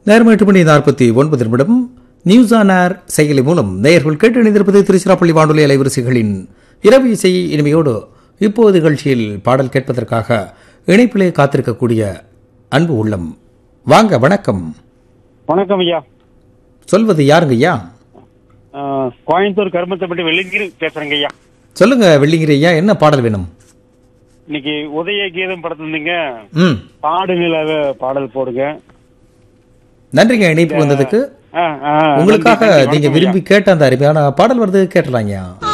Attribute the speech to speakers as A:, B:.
A: நேரம் எட்டு மணி நாற்பத்தி ஒன்பது நிமிடம் நியூஸ் ஆன் ஏர் செயலி மூலம் நேயர்கள் கேட்டு இணைந்திருப்பது திருச்சிராப்பள்ளி வானொலி அலைவரிசைகளின் இரவு இசை இனிமையோடு இப்போது நிகழ்ச்சியில் பாடல் கேட்பதற்காக இணைப்பிலே காத்திருக்கக்கூடிய அன்பு உள்ளம் வாங்க வணக்கம்
B: வணக்கம் ஐயா
A: சொல்வது யாருங்க ஐயா
B: ஆஹ், கோயம்புத்தூர் கருமத்தைப்பட்டி வெள்ளிங்கிரி பேசுறேங்க ஐயா
A: சொல்லுங்க வெள்ளிங்கிரி ஐயா என்ன பாடல் வேணும்
B: இன்னைக்கு உதய கீதம் படத்துலீங்க
A: ம்
B: பாடுநிலவ பாடல் போடுங்க
A: நன்றிங்க இணைப்பு வந்ததுக்கு
B: ஆ, ஆ,
A: உங்களுக்காக
B: நன்றி, நன்றி,
A: நீங்க
B: வணக்கம் ஐயா.
A: விரும்பி கேட்ட அந்த அருமையான பாடல் வருது கேட்டலாங்க